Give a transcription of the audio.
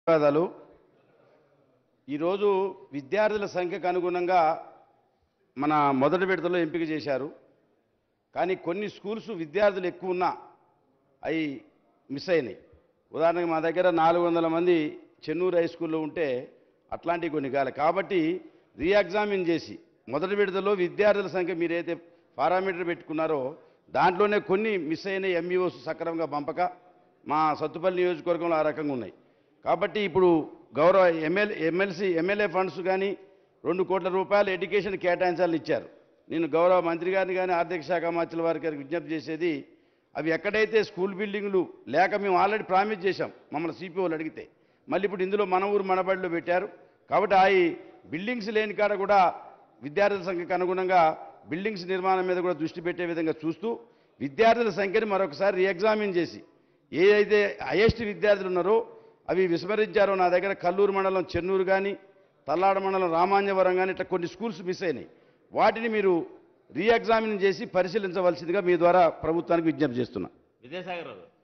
ధన్యవాదాలు ఈరోజు విద్యార్థుల సంఖ్యకు అనుగుణంగా మన మొదటి విడతలో ఎంపిక చేశారు కానీ కొన్ని స్కూల్స్ విద్యార్థులు ఎక్కువ ఉన్నా అవి మిస్ అయినాయి ఉదాహరణకు మా దగ్గర నాలుగు వందల మంది చెన్నూరు హై స్కూల్లో ఉంటే అట్లాంటివి కొన్ని కాలే కాబట్టి రీఎగ్జామిన్ చేసి మొదటి విడతలో విద్యార్థుల సంఖ్య మీరైతే పారామీటర్ పెట్టుకున్నారో దాంట్లోనే కొన్ని మిస్ అయిన ఎంఈఓస్ సక్రమంగా పంపక మా సత్తుపల్లి నియోజకవర్గంలో ఆ రకంగా ఉన్నాయి కాబట్టి ఇప్పుడు గౌరవ ఎమ్మెల్యే ఎమ్మెల్సీ ఎమ్మెల్యే ఫండ్స్ కానీ రెండు కోట్ల రూపాయలు ఎడ్యుకేషన్ కేటాయించాలని ఇచ్చారు నేను గౌరవ మంత్రి గారిని కానీ ఆర్థిక శాఖ మంత్రుల వారికి గారికి విజ్ఞప్తి చేసేది అవి ఎక్కడైతే స్కూల్ బిల్డింగ్లు లేక మేము ఆల్రెడీ ప్రామిస్ చేశాం మమ్మల్ని సిపిఓలు అడిగితే మళ్ళీ ఇప్పుడు ఇందులో మన ఊరు మనబడిలో పెట్టారు కాబట్టి ఆ ఈ బిల్డింగ్స్ లేని కాడ కూడా విద్యార్థుల సంఖ్యకు అనుగుణంగా బిల్డింగ్స్ నిర్మాణం మీద కూడా దృష్టి పెట్టే విధంగా చూస్తూ విద్యార్థుల సంఖ్యని మరొకసారి రీఎగ్జామిన్ చేసి ఏ అయితే హైయెస్ట్ విద్యార్థులు ఉన్నారో అవి విస్మరించారో నా దగ్గర కల్లూరు మండలం చెన్నూరు కానీ తల్లాడ మండలం రామాంజవరం కానీ ఇట్లా కొన్ని స్కూల్స్ మిస్ అయినాయి వాటిని మీరు రీఎగ్జామిన్ చేసి పరిశీలించవలసిందిగా మీ ద్వారా ప్రభుత్వానికి విజ్ఞప్తి చేస్తున్నా విద్యాసాగర్ రావు